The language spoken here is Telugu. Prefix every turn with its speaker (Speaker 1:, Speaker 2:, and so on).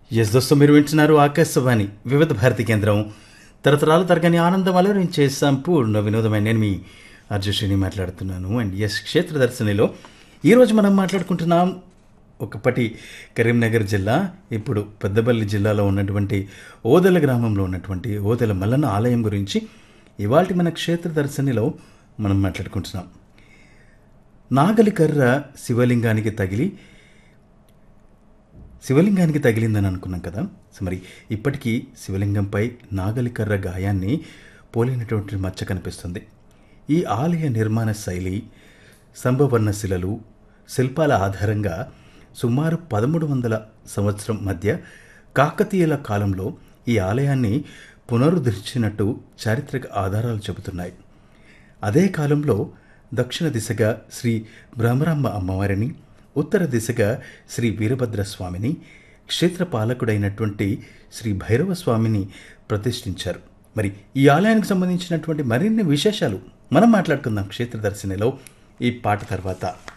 Speaker 1: ఎస్ దోస్తో మీరు వింటున్నారు ఆకాశవాణి వివిధ భారతి కేంద్రం తరతరాలు తరగని ఆనందం అలరించే సంపూర్ణ వినోదమైన నేను మీ అర్జుశ్రీని మాట్లాడుతున్నాను అండ్ ఎస్ క్షేత్ర దర్శనిలో ఈరోజు మనం మాట్లాడుకుంటున్నాం ఒకప్పటి కరీంనగర్ జిల్లా ఇప్పుడు పెద్దపల్లి జిల్లాలో ఉన్నటువంటి ఓదెల గ్రామంలో ఉన్నటువంటి ఓదెల మల్లన్న ఆలయం గురించి ఇవాళ మన క్షేత్ర దర్శనిలో మనం మాట్లాడుకుంటున్నాం నాగలికర్ర శివలింగానికి తగిలి శివలింగానికి తగిలిందని అనుకున్నాం కదా సో మరి ఇప్పటికీ శివలింగంపై నాగలికర్ర గాయాన్ని పోలినటువంటి మచ్చ కనిపిస్తుంది ఈ ఆలయ నిర్మాణ శైలి సంభవర్ణ శిలలు శిల్పాల ఆధారంగా సుమారు పదమూడు వందల సంవత్సరం మధ్య కాకతీయుల కాలంలో ఈ ఆలయాన్ని పునరుద్ధరించినట్టు చారిత్రక ఆధారాలు చెబుతున్నాయి అదే కాలంలో దక్షిణ దిశగా శ్రీ బ్రహ్మరాంబ అమ్మవారిని ఉత్తర దిశగా శ్రీ వీరభద్ర స్వామిని క్షేత్రపాలకుడైనటువంటి శ్రీ భైరవ స్వామిని ప్రతిష్ఠించారు మరి ఈ ఆలయానికి సంబంధించినటువంటి మరిన్ని విశేషాలు మనం మాట్లాడుకుందాం క్షేత్ర దర్శనిలో ఈ పాట తర్వాత